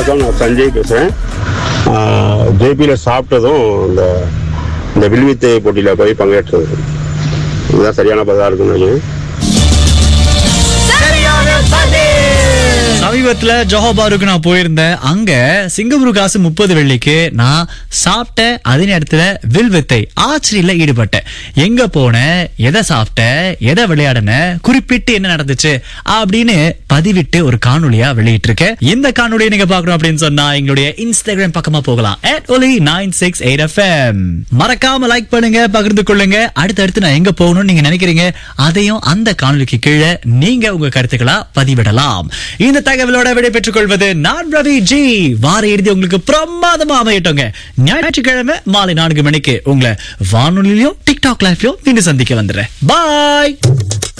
வணக்கம் நான் சஞ்சய் பேசுகிறேன் ஜேபியில் சாப்பிட்டதும் இந்த இந்த வில்வித்தை போட்டியில் போய் பங்கேற்றது இதுதான் சரியான பதிலாக இருக்குன்னு நினைக்கிறேன் சமீபத்துல ஜோஹபாருக்கு நான் போயிருந்தேன் அங்க சிங்கப்பூர் காசு முப்பது வெள்ளிக்கு நான் சாப்பிட்ட அதே நேரத்துல வில்வித்தை ஆச்சரியில ஈடுபட்டேன் எங்க போனேன் எதை சாப்பிட்டேன் எதை விளையாடின குறிப்பிட்டு என்ன நடந்துச்சு அப்படின்னு பதிவிட்டு ஒரு காணொளியா வெளியிட்டிருக்கேன் இந்த காணொளியை நீங்க பாக்கணும் அப்படின்னு சொன்னா எங்களுடைய இன்ஸ்டாகிராம் பக்கமா போகலாம் ஒலி நைன் சிக்ஸ் எயிட் எஃப்எம் மறக்காம லைக் பண்ணுங்க பகிர்ந்து கொள்ளுங்க அடுத்தடுத்து நான் எங்க போகணும்னு நீங்க நினைக்கிறீங்க அதையும் அந்த காணொளிக்கு கீழே நீங்க உங்க கருத்துக்களா பதிவிடலாம் இந்த தகவலோட விடை பெற்றுக் கொள்வது நான் ரவி ஜி வார இறுதி உங்களுக்கு பிரமாதமா அமையட்டுங்க ஞாயிற்றுக்கிழமை மாலை நான்கு மணிக்கு உங்களை வானொலியிலும் டிக்டாக் லைஃப்லயும் மீண்டும் சந்திக்க வந்துடுறேன் பாய்